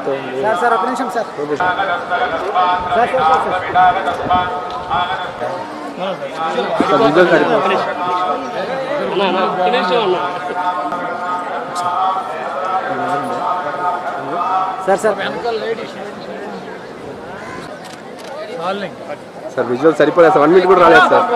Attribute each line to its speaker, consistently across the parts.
Speaker 1: మీతో ఉంది.
Speaker 2: Sir sir ఒక నిమిషం sir
Speaker 1: okay sir
Speaker 2: sir sir sir sir
Speaker 1: sir visual సరిపోతుంది
Speaker 2: సార్ సార్
Speaker 1: సార్ విజువల్ సరిపోలేదు సార్ వన్ మినిట్ కూడా రాలేదు సార్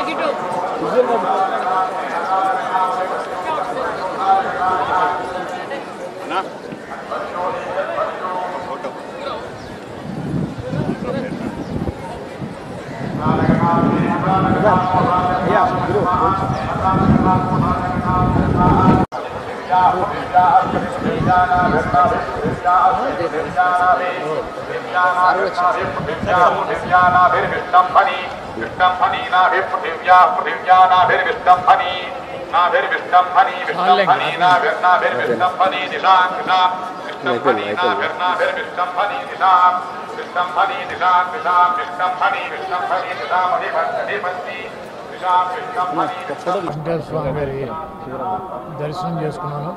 Speaker 3: విష్టంభని విష్టంభని నాభిపృథివ్యా పృథివ్యా నాభిర్విష్టంభని నాభిర్విష్టంభని విష్టంభని నాభిర్నాభిర్విష్టంభని దిశాం దిశాం విష్టంభని నాభిర్నాభిర్విష్టంభని దిశాం విష్టంభని దిశాం దిశాం విష్టంభని విష్టంభని దిశాం అధిపతి దిశాం విష్టంభని
Speaker 4: వెంకటేశ్వర స్వామి గారి దర్శనం చేసుకున్నాను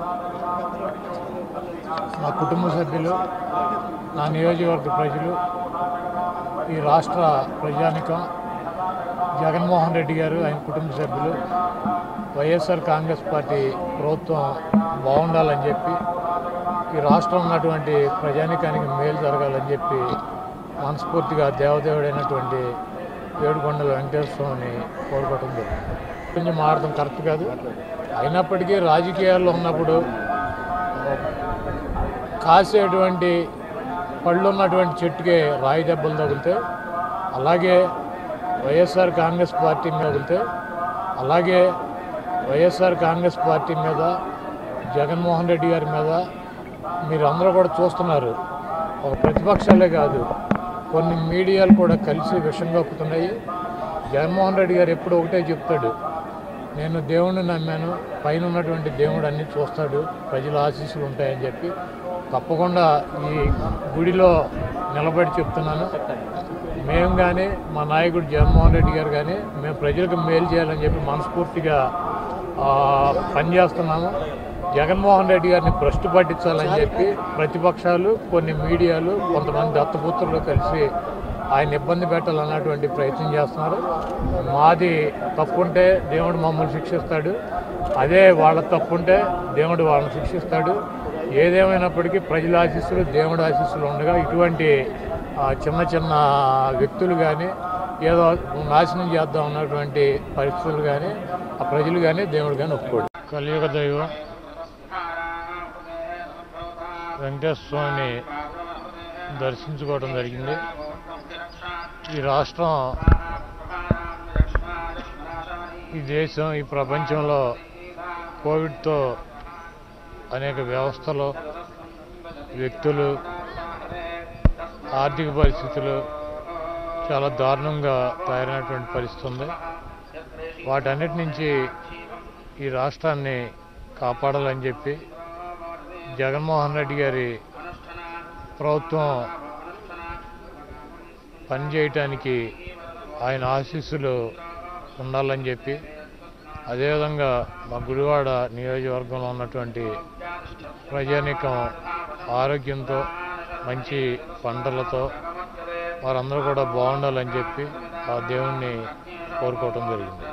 Speaker 4: నా కుటుంబ సభ్యులు నా నియోజకవర్గ ప్రజలు ఈ రాష్ట్ర ప్రజానికం జగన్మోహన్ రెడ్డి గారు ఆయన కుటుంబ సభ్యులు వైఎస్ఆర్ కాంగ్రెస్ పార్టీ ప్రభుత్వం బాగుండాలని చెప్పి ఈ రాష్ట్రం ఉన్నటువంటి ప్రజానికానికి మేలు జరగాలని చెప్పి మనస్ఫూర్తిగా దేవదేవుడైనటువంటి ఏడుకొండల వెంకటేశ్వర స్వామిని కోరుకోవటం జరిగింది కొంచెం మారడం కరెక్ట్ కాదు అయినప్పటికీ రాజకీయాల్లో ఉన్నప్పుడు కాసేటువంటి పళ్ళు ఉన్నటువంటి చెట్టుకే రాయి దెబ్బలు తగిలితే అలాగే వైఎస్ఆర్ కాంగ్రెస్ పార్టీ మీద తగిలితే అలాగే వైఎస్ఆర్ కాంగ్రెస్ పార్టీ మీద జగన్మోహన్ రెడ్డి గారి మీద మీరు అందరూ కూడా చూస్తున్నారు ఒక ప్రతిపక్షాలే కాదు కొన్ని మీడియాలు కూడా కలిసి విషం కప్పుతున్నాయి జగన్మోహన్ రెడ్డి గారు ఎప్పుడు ఒకటే చెప్తాడు నేను దేవుణ్ణి నమ్మాను పైన ఉన్నటువంటి దేవుడు అన్ని చూస్తాడు ప్రజల ఆశీస్సులు ఉంటాయని చెప్పి తప్పకుండా ఈ గుడిలో నిలబడి చెప్తున్నాను మేము కానీ మా నాయకుడు జగన్మోహన్ రెడ్డి గారు కానీ మేము ప్రజలకు మేలు చేయాలని చెప్పి మనస్ఫూర్తిగా ఆ, పనిచేస్తున్నాము జగన్మోహన్ రెడ్డి గారిని భ్రష్టు పట్టించాలని చెప్పి ప్రతిపక్షాలు కొన్ని మీడియాలు కొంతమంది దత్తపుత్రులు కలిసి ఆయన ఇబ్బంది పెట్టాలన్నటువంటి ప్రయత్నం చేస్తున్నారు మాది తప్పుంటే దేవుడు మమ్మల్ని శిక్షిస్తాడు అదే వాళ్ళ తప్పుంటే దేవుడు వాళ్ళని శిక్షిస్తాడు ఏదేమైనప్పటికీ ప్రజల ఆశీస్సులు దేవుడి ఆశీస్సులు ఉండగా ఇటువంటి ఆ, చిన్న చిన్న వ్యక్తులు కానీ ఏదో నాశనం చేద్దాం ఉన్నటువంటి పరిస్థితులు కానీ ఆ ప్రజలు కానీ దేవుడు కానీ ఒప్పుకోడు కలియుగ దైవం వెంకటేశ్వర స్వామిని దర్శించుకోవడం జరిగింది ఈ రాష్ట్రం ఈ దేశం ఈ ప్రపంచంలో కోవిడ్తో అనేక వ్యవస్థలు వ్యక్తులు ఆర్థిక పరిస్థితులు చాలా దారుణంగా తయారైనటువంటి పరిస్థితి ఉంది వాటన్నిటి నుంచి ఈ రాష్ట్రాన్ని కాపాడాలని చెప్పి జగన్మోహన్ రెడ్డి గారి ప్రభుత్వం పనిచేయటానికి ఆయన ఆశీస్సులు ఉండాలని చెప్పి అదేవిధంగా మా గుడివాడ నియోజకవర్గంలో ఉన్నటువంటి ప్రజానీకం ఆరోగ్యంతో మంచి పంటలతో వారందరూ కూడా బాగుండాలని చెప్పి ఆ దేవుణ్ణి కోరుకోవటం జరిగింది